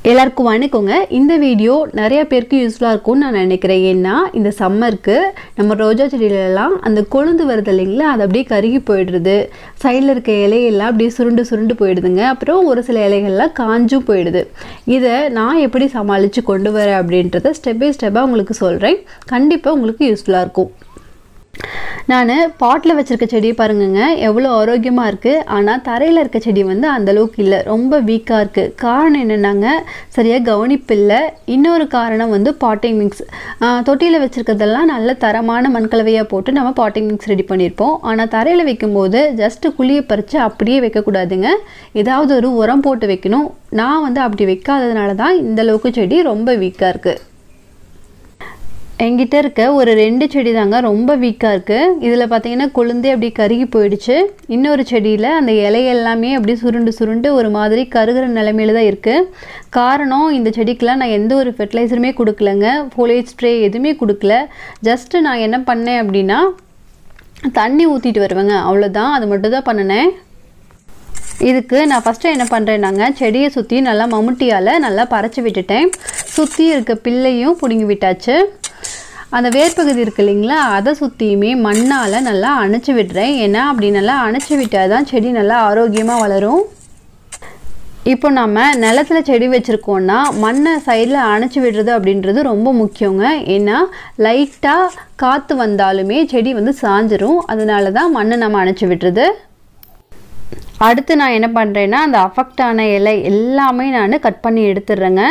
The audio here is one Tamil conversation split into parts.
எல்லாருக்கும் வணக்கங்க இந்த வீடியோ நிறைய பேருக்கு யூஸ்ஃபுல்லாக இருக்கும்னு நான் நினைக்கிறேன் ஏன்னா இந்த சம்மருக்கு நம்ம ரோஜா செடியிலலாம் அந்த கொழுந்து வருது இல்லைங்களா அது அப்படியே கருகி போயிடுறது சைடில் இருக்க இலையெல்லாம் அப்படியே சுருண்டு சுருண்டு போயிடுதுங்க அப்புறம் ஒரு சில இலைகள்லாம் காஞ்சும் போயிடுது இதை நான் எப்படி சமாளித்து கொண்டு வரேன் அப்படின்றத ஸ்டெப் பை ஸ்டெப்பாக உங்களுக்கு சொல்கிறேன் கண்டிப்பாக உங்களுக்கு யூஸ்ஃபுல்லாக இருக்கும் நான் பாட்டில் வச்சுருக்க செடியை பாருங்கங்க எவ்வளோ ஆரோக்கியமாக இருக்குது ஆனால் தரையில் இருக்க செடி வந்து அந்தளவுக்கு இல்லை ரொம்ப வீக்காக இருக்குது காரணம் என்னென்னாங்க சரியாக கவனிப்பில்லை இன்னொரு காரணம் வந்து பாட்டிங் மிக்ஸ் தொட்டியில் வச்சுருக்கிறதெல்லாம் நல்ல தரமான மண்கலவையாக போட்டு நம்ம பாட்டிங் மிக்ஸ் ரெடி பண்ணியிருப்போம் ஆனால் தரையில் வைக்கும்போது ஜஸ்ட்டு குழியை பறித்து அப்படியே வைக்கக்கூடாதுங்க ஏதாவது ஒரு உரம் போட்டு வைக்கணும் நான் வந்து அப்படி வைக்காததுனால தான் இந்தளவுக்கு செடி ரொம்ப வீக்காக இருக்குது என்கிட்ட இருக்க ஒரு ரெண்டு செடி தாங்க ரொம்ப வீக்காக இருக்குது இதில் பார்த்தீங்கன்னா கொழுந்தே அப்படி கருகி போயிடுச்சு இன்னொரு செடியில் அந்த இலை எல்லாமே அப்படி சுருண்டு சுருண்டு ஒரு மாதிரி கருகிற நிலைமையில தான் இருக்குது காரணம் இந்த செடிக்கெலாம் நான் எந்த ஒரு ஃபெர்டிலைசருமே கொடுக்கலங்க ஃபோலேஜ் ஸ்ப்ரே எதுவுமே கொடுக்கல ஜஸ்ட்டு நான் என்ன பண்ணேன் அப்படின்னா தண்ணி ஊற்றிட்டு வருவேங்க அவ்வளோதான் அது மட்டும் தான் பண்ணினேன் இதுக்கு நான் ஃபஸ்ட்டு என்ன பண்ணுறேன்னாங்க செடியை சுற்றி நல்லா மம்முட்டியால் நல்லா பறச்சு விட்டுட்டேன் சுற்றி இருக்க பிள்ளையும் பிடுங்கி விட்டாச்சு அந்த வேர்ப்பகுதி இருக்கு இல்லைங்களா அதை சுற்றியுமே மண்ணால் நல்லா அணைச்சி விடுறேன் ஏன்னா அப்படி நல்லா அணைச்சி விட்டால் தான் செடி நல்லா ஆரோக்கியமாக வளரும் இப்போ நம்ம நிலத்தில் செடி வச்சுருக்கோன்னா மண்ணை சைடில் அணைச்சி விடுறது அப்படின்றது ரொம்ப முக்கியங்க ஏன்னா லைட்டாக காற்று வந்தாலுமே செடி வந்து சாஞ்சிரும் அதனால தான் மண்ணை நம்ம அணைச்சி விடுறது அடுத்து நான் என்ன பண்ணுறேன்னா அந்த அஃபெக்ட் ஆன இலை எல்லாமே நான் கட் பண்ணி எடுத்துடுறேங்க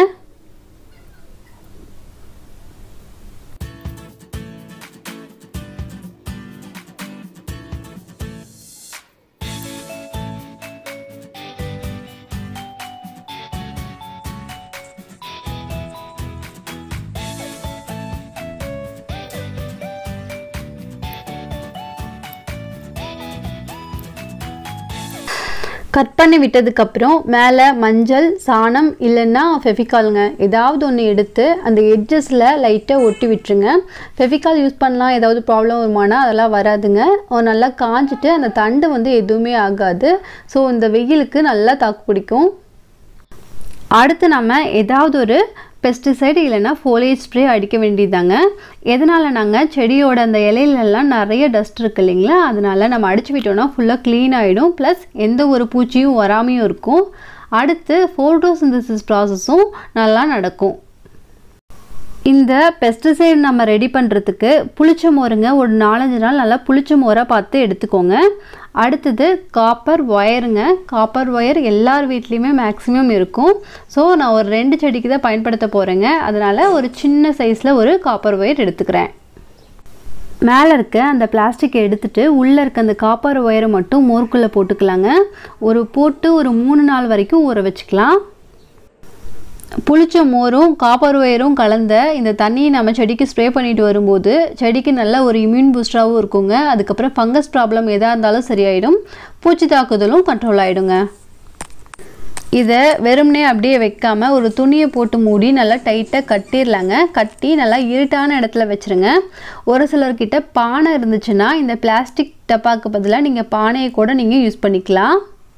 கட் பண்ணி விட்டதுக்கப்புறம் மேலே மஞ்சள் சாணம் இல்லைன்னா ஃபெஃபிகாலுங்க ஏதாவது ஒன்று எடுத்து அந்த எட்ஜஸில் லைட்டாக ஒட்டி விட்டுருங்க ஃபெஃபிகால் யூஸ் பண்ணலாம் ஏதாவது ப்ராப்ளம் வருமானா அதெல்லாம் வராதுங்க நல்லா காஞ்சிட்டு அந்த தண்டு வந்து எதுவுமே ஆகாது ஸோ இந்த வெயிலுக்கு நல்லா தாக்கு பிடிக்கும் அடுத்து நம்ம ஏதாவது ஒரு பெஸ்டிசைடு இல்லைன்னா ஃபோலேஜ் ஸ்ப்ரே அடிக்க வேண்டியதாங்க எதனால் நாங்கள் செடியோட அந்த இலையிலெல்லாம் நிறைய டஸ்ட் இருக்கு இல்லைங்களா அதனால் நம்ம அடிச்சு விட்டோம்னா ஃபுல்லாக க்ளீன் ஆகிடும் ப்ளஸ் எந்த ஒரு பூச்சியும் வராமையும் இருக்கும் அடுத்து ஃபோட்டோசிந்தசிஸ் ப்ராசஸும் நல்லா நடக்கும் இந்த பெஸ்டிசைட் நம்ம ரெடி பண்ணுறதுக்கு புளிச்ச மோருங்க ஒரு நாலஞ்சு நாள் நல்லா புளிச்ச மோராக பார்த்து எடுத்துக்கோங்க அடுத்தது காப்பர் ஒயருங்க காப்பர் ஒயர் எல்லார் வீட்லேயுமே மேக்ஸிமம் இருக்கும் ஸோ நான் ஒரு ரெண்டு செடிக்கு தான் பயன்படுத்த போகிறேங்க அதனால் ஒரு சின்ன சைஸில் ஒரு காப்பர் ஒயர் எடுத்துக்கிறேன் மேலே இருக்க அந்த பிளாஸ்டிக்கை எடுத்துகிட்டு உள்ளே இருக்க அந்த காப்பர் ஒயரை மட்டும் மோருக்குள்ளே போட்டுக்கலாங்க ஒரு போட்டு ஒரு மூணு நாள் வரைக்கும் ஊற வச்சுக்கலாம் புளிச்ச மோரும் காப்பர் ஒயரும் கலந்த இந்த தண்ணியை நம்ம செடிக்கு ஸ்ப்ரே பண்ணிட்டு வரும்போது செடிக்கு நல்ல ஒரு இம்யூன் பூஸ்டராகவும் இருக்குங்க அதுக்கப்புறம் ஃபங்கஸ் ப்ராப்ளம் எதாக இருந்தாலும் சரியாயிடும் பூச்சி தாக்குதலும் கண்ட்ரோல் ஆகிடுங்க இதை வெறும்னே அப்படியே வைக்காம ஒரு துணியை போட்டு மூடி நல்லா டைட்டாக கட்டிடலாங்க கட்டி நல்லா இருட்டான இடத்துல வச்சுருங்க ஒரு சிலர்கிட்ட பானை இருந்துச்சுன்னா இந்த பிளாஸ்டிக் டப்பாக்கு பதிலாக நீங்கள் பானையை கூட நீங்கள் யூஸ் பண்ணிக்கலாம்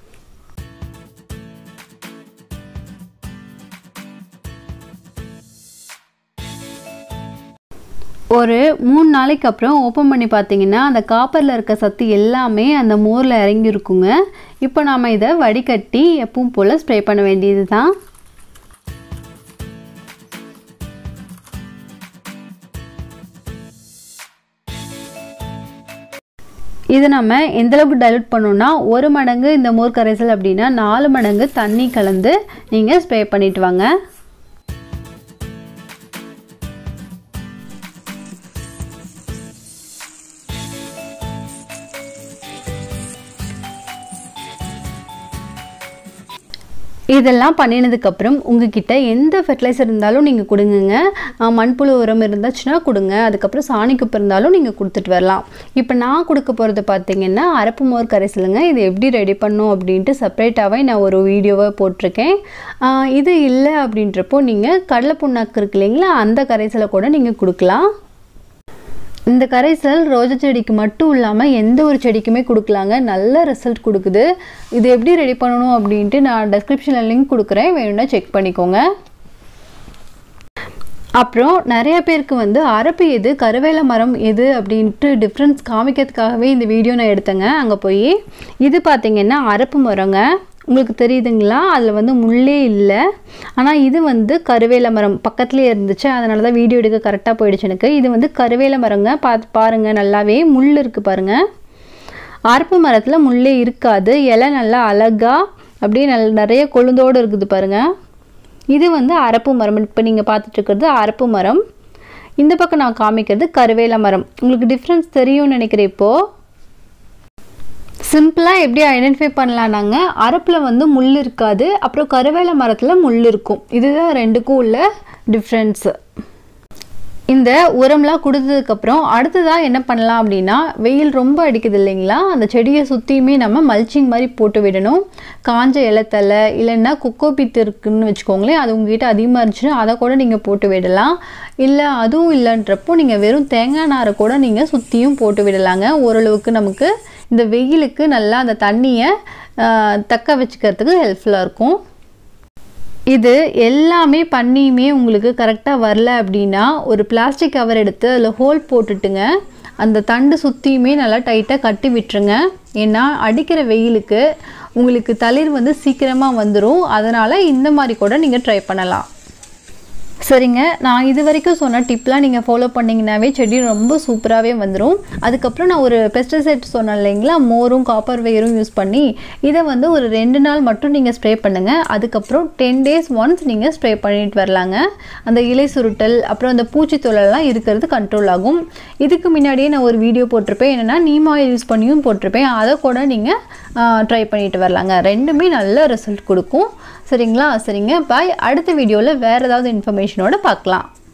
ஒரு மூணு நாளைக்கு அப்புறம் ஓப்பன் பண்ணி பார்த்தீங்கன்னா அந்த காப்பரில் இருக்க சத்து எல்லாமே அந்த மோரில் இறங்கியிருக்குங்க இப்போ நாம் இதை வடிகட்டி எப்பவும் போல் ஸ்ப்ரே பண்ண வேண்டியது தான் இது நம்ம எந்தளவுக்கு டைலூட் பண்ணோம்னா ஒரு மடங்கு இந்த மோர் கரைசல் அப்படின்னா நாலு மடங்கு தண்ணி கலந்து நீங்கள் ஸ்ப்ரே பண்ணிட்டு வாங்க இதெல்லாம் பண்ணினதுக்கப்புறம் உங்ககிட்ட எந்த ஃபெர்டிலைசர் இருந்தாலும் நீங்கள் கொடுங்குங்க மண்புழு உரம் இருந்துச்சுன்னா கொடுங்க அதுக்கப்புறம் சாணிக்குப்பு இருந்தாலும் நீங்கள் கொடுத்துட்டு வரலாம் இப்போ நான் கொடுக்க போகிறது பார்த்தீங்கன்னா அரப்பு மோர் கரைசலுங்க இது எப்படி ரெடி பண்ணும் அப்படின்ட்டு செப்பரேட்டாகவே நான் ஒரு வீடியோவை போட்டிருக்கேன் இது இல்லை அப்படின்றப்போ நீங்கள் கடலை புண்ணாக்கு இருக்கு இல்லைங்களா அந்த கரைசலை கூட நீங்கள் கொடுக்கலாம் இந்த கரைசல் ரோஜா செடிக்கு மட்டும் இல்லாமல் எந்த ஒரு செடிக்குமே கொடுக்கலாங்க நல்ல ரிசல்ட் கொடுக்குது இது எப்படி ரெடி பண்ணணும் அப்படின்ட்டு நான் டெஸ்கிரிப்ஷனில் லிங்க் கொடுக்குறேன் வேணும்னா செக் பண்ணிக்கோங்க அப்புறம் நிறைய பேருக்கு வந்து அரப்பு எது கருவேல மரம் எது அப்படின்ட்டு டிஃப்ரென்ஸ் காமிக்கிறதுக்காகவே இந்த வீடியோ நான் எடுத்தேங்க அங்கே போய் இது பார்த்திங்கன்னா அரப்பு மரங்க உங்களுக்கு தெரியுதுங்களா அதில் வந்து முள்ளே இல்லை ஆனால் இது வந்து கருவேல மரம் பக்கத்துலேயே இருந்துச்சு அதனால தான் வீடியோ எடுக்க கரெக்டாக போயிடுச்சு எனக்கு இது வந்து கருவேல மரங்க பார்த்து பாருங்கள் நல்லாவே முள் இருக்குது பாருங்கள் அரப்பு மரத்தில் முள்ளே இருக்காது இலை நல்லா அழகாக அப்படியே நல் நிறைய கொழுந்தோடு இருக்குது பாருங்கள் இது வந்து அரப்பு மரம் இப்போ நீங்கள் பார்த்துட்டு இருக்கிறது அரப்பு மரம் இந்த பக்கம் நான் காமிக்கிறது கருவேல மரம் உங்களுக்கு டிஃப்ரென்ஸ் தெரியும்னு நினைக்கிறேன் இப்போது சிம்பிளாக எப்படி ஐடென்டிஃபை பண்ணலான்னாங்க அரப்பில் வந்து முள் இருக்காது அப்புறம் கருவேல மரத்தில் முள் இருக்கும் இதுதான் ரெண்டுக்கும் உள்ள டிஃப்ரென்ஸு இந்த உரம்லாம் கொடுத்ததுக்கப்புறம் அடுத்ததாக என்ன பண்ணலாம் அப்படின்னா வெயில் ரொம்ப அடிக்குது இல்லைங்களா அந்த செடியை சுற்றியுமே நம்ம மல்ச்சிங் மாதிரி போட்டு விடணும் காஞ்ச இலத்தலை இல்லைன்னா கொக்கோ பித்து இருக்குன்னு வச்சுக்கோங்களேன் அது உங்ககிட்ட அதிகமாக இருந்துச்சுன்னா அதை கூட நீங்கள் போட்டு விடலாம் இல்லை அதுவும் இல்லைன்றப்போ நீங்கள் வெறும் தேங்காய் நாரை கூட நீங்கள் சுற்றியும் போட்டு விடலாங்க ஓரளவுக்கு நமக்கு இந்த வெயிலுக்கு நல்லா அந்த தண்ணியை தக்க வச்சுக்கிறதுக்கு ஹெல்ப்ஃபுல்லாக இருக்கும் இது எல்லாமே பண்ணியுமே உங்களுக்கு கரெக்டாக வரல அப்படின்னா ஒரு பிளாஸ்டிக் கவர் எடுத்து அதில் ஹோல் போட்டுட்டுங்க அந்த தண்டு சுற்றியுமே நல்லா டைட்டாக கட்டி விட்டுருங்க ஏன்னா அடிக்கிற வெயிலுக்கு உங்களுக்கு தளிர் வந்து சீக்கிரமாக வந்துடும் அதனால் இந்த மாதிரி கூட நீங்கள் ட்ரை பண்ணலாம் சரிங்க நான் இது வரைக்கும் சொன்ன டிப்லாம் நீங்கள் ஃபாலோ பண்ணிங்கனாவே செடி ரொம்ப சூப்பராகவே வந்துடும் அதுக்கப்புறம் நான் ஒரு பெஸ்டிசைட் சொன்னேன் இல்லைங்களா மோரும் காப்பர் வெயரும் யூஸ் பண்ணி இதை வந்து ஒரு ரெண்டு நாள் மட்டும் நீங்கள் ஸ்ப்ரே பண்ணுங்கள் அதுக்கப்புறம் டென் டேஸ் ஒன்ஸ் நீங்கள் ஸ்ப்ரே பண்ணிட்டு வரலாங்க அந்த இலை சுருட்டல் அப்புறம் அந்த பூச்சி தொழிலெல்லாம் இருக்கிறது கண்ட்ரோல் ஆகும் இதுக்கு முன்னாடியே நான் ஒரு வீடியோ போட்டிருப்பேன் என்னென்னா நீம் ஆயில் யூஸ் பண்ணியும் போட்டிருப்பேன் அதை கூட நீங்கள் ட்ரை பண்ணிட்டு வரலாங்க ரெண்டுமே நல்ல ரிசல்ட் கொடுக்கும் சரிங்களா சரிங்க பாய் அடுத்த வீடியோவில் வேறு ஏதாவது இன்ஃபர்மேஷனோட பார்க்கலாம்